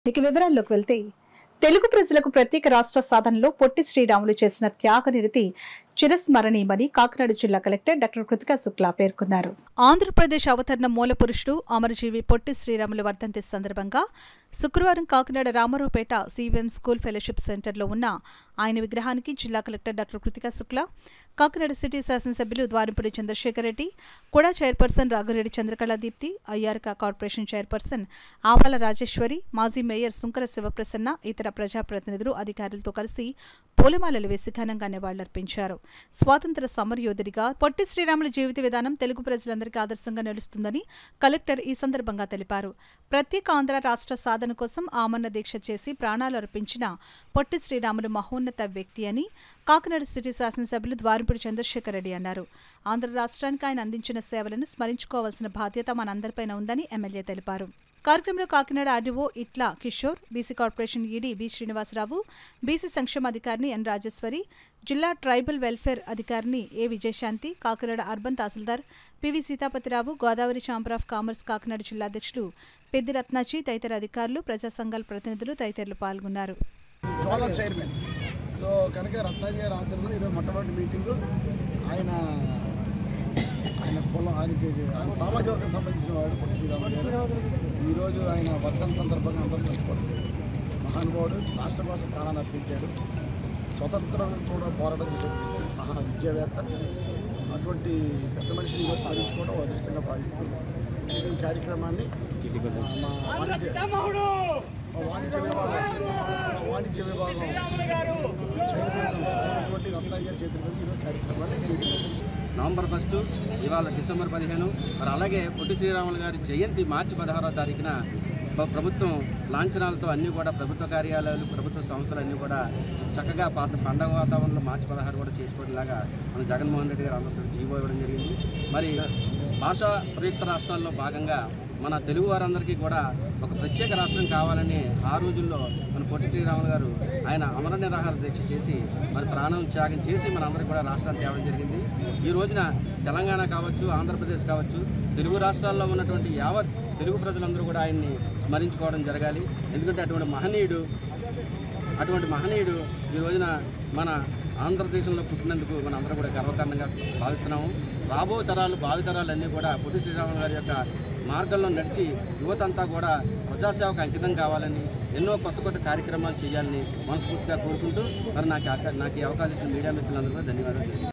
ఇక వివరాల్లోకి వెళ్తే తెలుగు ప్రజలకు ప్రత్యేక రాష్ట్ర సాధనలో పొట్టి శ్రీరాములు చేసిన త్యాగ నిరతి చిరస్మరణీయమని కాకినాడ జిల్లా కలెక్టర్ డాక్టర్ కృతికా శుక్లా పేర్కొన్నారు ఆంధ్రప్రదేశ్ అవతరణ మూల పురుషుడు అమరజీవి పొట్టి శ్రీరాములు వర్ధంతి సందర్భంగా శుక్రవారం Kakinada Ramaraopeta CVM school fellowship సెంటర్లో ఉన్న ఆయన విగ్రహానికి జిల్లా collector doctor Kritika Shukla Kakinada city శాసనసభ్యులు ద్వారంపూడి చంద్రశేఖర్ రెడ్డి కూడా చైర్పర్సన్ రాఘురెడ్డి చంద్రకళ దీప్తి అయ్యారక కార్పొరేషన్ చైర్పర్సన్ ఆవాల రాజేశ్వరి మాజీ మేయర్ సుంకర శివప్రసన్న ఇతర ప్రజాప్రతినిధులు అధికారులతో కలిసి పూలమాలలు వేసి ఘనంగా నివాళులర్పించారు స్వాతంత్ర సమరయోధుడిగా పొట్టి శ్రీరాముల జీవిత విధానం తెలుగు ప్రజలందరికీ ఆదర్శంగా నిలుస్తుందని కలెక్టర్ ఈ సందర్భంగా తెలిపారు ప్రత్యేక ఆంధ్ర రాష్ట్ర సాధన కోసం ఆమరణ దీక్ష చేసి ప్రాణాలు అర్పించిన పొట్టి శ్రీరాములు మహోన్నత వ్యక్తి అని కాకినాడ సిటీ శాసనసభ్యులు ద్వారంపూడి చంద్రశేఖర్ రెడ్డి అన్నారు ఆంధ్ర రాష్ట్రానికి ఆయన అందించిన సేవలను స్మరించుకోవాల్సిన బాధ్యత మనందరిపైన ఉందని ఎమ్మెల్యే తెలిపారు కార్యక్రమంలో Kakinada RDO Itla Kishore BC corporation ED B Srinivasarao BC సంక్షేమ అధికారిని ఎన్ రాజేశ్వరి జిల్లా ట్రైబల్ వెల్ఫేర్ అధికారిని A Vijayashanti Kakinada urban tahsildar PV Sitapathirao Godavari chamber of commerce Kakinada జిల్లా అధ్యక్షులు పెద్ది రత్నాజీ తదితర అధికారులు ప్రజా సంఘాల ప్రతినిధులు తదితరులు పాల్గొన్నారు జోనల్ చైర్మన్ సో కనుక రత్నాజీ గారి ఆధ్వర్యంలో ఈరోజు మొట్టమొదటి మీటింగు ఆయన ఆయన కులం ఆయనకి ఆయన సామాజిక వర్గం సంబంధించిన వాడు పొట్టి శ్రీరాములు గారు ఈరోజు ఆయన వర్ధన్ సందర్భంగా అందరూ తెలుసుకోవడం మహానుభావుడు రాష్ట్ర కోసం ప్రాణాలు అర్పించాడు స్వతంత్రం కూడా పోరాటం చేసే మహా విద్యావేత్త అటువంటి పెద్ద మనిషిని ఈరోజు సాధించుకోవడం ఓ అదృష్టంగా భావిస్తూ ఈ కార్యక్రమాన్ని మా వాణిజ్య మా వాణిజ్య విభాగం మా వాణిజ్య విభాగం చైర్మన్ అయినటువంటి రత్నయ్య గారి చేతుల మీద ఈరోజు కార్యక్రమాన్ని చేయడం జరిగింది. నవంబర్ ఫస్ట్ ఇవాళ డిసెంబర్ పదిహేను మరి అలాగే పొట్టి శ్రీరాములు గారి జయంతి మార్చి పదహారో తారీఖున ప్ర- ప్రభుత్వం లాంఛనాలతో అన్నీ కూడా ప్రభుత్వ కార్యాలయాలు ప్రభుత్వ సంస్థలు అన్నీ కూడా చక్కగా పాత పండగ వాతావరణంలో మార్చి పదహారు కూడా చేసుకోవడంలాగా మన జగన్మోహన్ రెడ్డి గారు ఆంధ్రప్రదేశ్ జీవో ఇవ్వడం జరిగింది మరి భాషా ప్రయుక్త రాష్ట్రాల్లో భాగంగా మన తెలుగు వారందరికీ కూడా ఒక ప్రత్యేక రాష్ట్రం కావాలని ఆ రోజుల్లో మన పొట్టి శ్రీరాములు గారు ఆయన అమర నిరాహార దీక్ష చేసి మరి ప్రాణం త్యాగం చేసి మన అందరికీ కూడా రాష్ట్రాన్ని తేవడం జరిగింది ఈ రోజున తెలంగాణ కావచ్చు ఆంధ్రప్రదేశ్ కావచ్చు తెలుగు రాష్ట్రాల్లో ఉన్నటువంటి యావత్ తెలుగు ప్రజలందరూ కూడా ఆయన్ని స్మరించుకోవడం జరగాలి ఎందుకంటే అటువంటి మహనీయుడు అటువంటి మహనీయుడు ఈ రోజున మన ఆంధ్రదేశంలో పుట్టినందుకు మన అందరం కూడా గర్వకారణంగా భావిస్తున్నాము రాబో తరాలు భావి తరాలు అన్నీ కూడా పొట్టి శ్రీరాములు గారి యొక్క మార్గంలో నడిచి యువతంతా కూడా ప్రజాసేవకు అంకితం కావాలని ఎన్నో కొత్త కొత్త కార్యక్రమాలు చేయాలని మనస్ఫూర్తిగా కోరుకుంటూ మరి నాకు ఈ అవకా- నాకు ఈ అవకాశం ఇచ్చిన మీడియా మిత్రులందరూ కూడా ధన్యవాదాలు